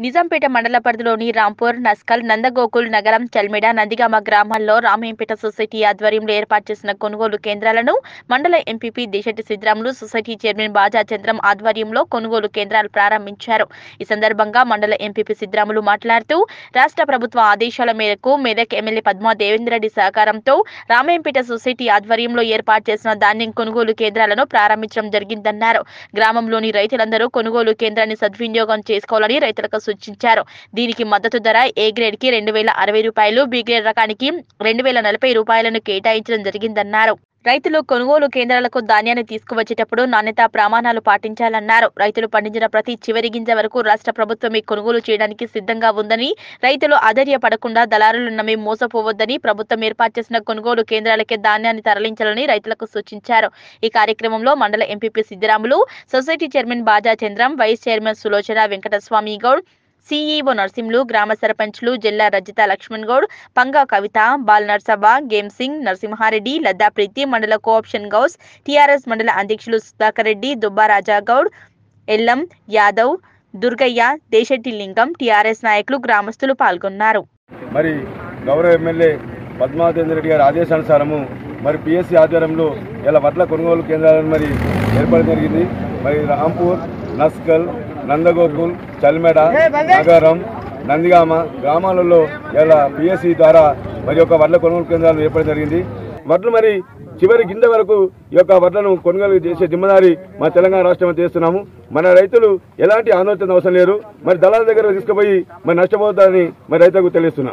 నిజాంపేట మండల పరిధిలోని రాంపూర్ నస్కల్ నందగోకుల్ నగరం చల్మిడ నందిగామ గ్రామాల్లో రామేంపేట సొసైటీ ఆధ్వర్యంలో ఏర్పాటు చేసిన కొనుగోలు కేంద్రాలను మండల MPP Desetti Siddaramulu society chairman Baja Chandram ఆధ్వర్యంలో కొనుగోలు కేంద్రాలు ప్రారంభించారు ఈ సందర్భంగా మండల ఎంపీపీ సిద్ధరాములు మాట్లాడుతూ రాష్ట్ర ప్రభుత్వ ఆదేశాల మేరకు మెదక్ ఎమ్మెల్యే పద్మా దేవేంద్రరెడ్డి సహకారంతో రామేంపేట సొసైటీ ఆధ్వర్యంలో ఏర్పాటు చేసిన ధాన్యం కొనుగోలు కేంద్రాలను ప్రారంభించడం జరిగిందన్నారు గ్రామంలోని రైతులందరూ కొనుగోలు కేంద్రాన్ని సద్వినియోగం చేసుకోవాలని రైతులకు సూచించారు దీనికి మద్దతు ధర ఏ గ్రేడ్ కి రెండు వేల అరవై రూపాయలు బి గ్రేడ్ రకానికి రెండు వేల నలభై రూపాయలను కేటాయించడం జరిగిందన్నారు రైతులు కొనుగోలు కేంద్రాలకు ధాన్యాన్ని తీసుకువచ్చేటప్పుడు నాణ్యతా ప్రమాణాలు పాటించాలన్నారు రైతులు పండించిన ప్రతి చివరి గింజ వరకు రాష్ట్ర ప్రభుత్వమే కొనుగోలు చేయడానికి సిద్ధంగా ఉందని రైతులు ఆధైర్యపడకుండా దళారులు నమ్మి మోసపోవద్దని ప్రభుత్వం ఏర్పాటు చేసిన కొనుగోలు కేంద్రాలకే ధాన్యాన్ని తరలించాలని రైతులకు సూచించారు ఈ కార్యక్రమంలో మండల MPP Siddiramulu society chairman Baja Chandram vice chairman Sulochana Venkataswamy Goud CEO Narsimhulu గ్రామ సర్పంచ్లు జిల్లా రజిత లక్ష్మణ్ గౌడ్ పంగా కవిత బాల్ నర్సబా గేమ్ సింగ్ నరసింహారెడ్డి లద్దా ప్రీతి మండల కోఆప్షన్ గౌస్ టీఆర్ఎస్ మండల అధ్యక్షులు సుధాకర్ రెడ్డి దుబ్బా రాజా గౌడ్ ఎల్లం యాదవ్ దుర్గయ్య దేశెట్టి లింగం టీఆర్ఎస్ నాయకులు గ్రామస్తులు పాల్గొన్నారు మరి గౌరవ ఎమ్మెల్యే పద్మావతేంద్ర రెడ్డి గారి ఆదేశానుసారము మరి పిఎస్సి ఆధ్వర్యంలో ఇలా వడ్ల కొనుగోలు కేంద్రాలను మరి ఏర్పడడం జరిగింది మరి రాంపూర్ నస్కల్ నందగోకుల్ చల్మెడ నగరం నందిగామ గ్రామాలలో ఇలా పిఎస్సి ద్వారా మరి యొక్క వడ్ల కొనుగోలు కేంద్రాలను ఏర్పడడం జరిగింది వడ్లు మరి చివరి గింజ వరకు ఈ యొక్క వడ్లను కొనుగోలు చేసే జిమ్మదారి మా తెలంగాణ రాష్ట్రం చేస్తున్నాము మన రైతులు ఎలాంటి ఆందోళన అవసరం లేరు మరి దళాల దగ్గర తీసుకుపోయి మరి నష్టపోతారని మరి రైతులకు తెలుస్తున్నాం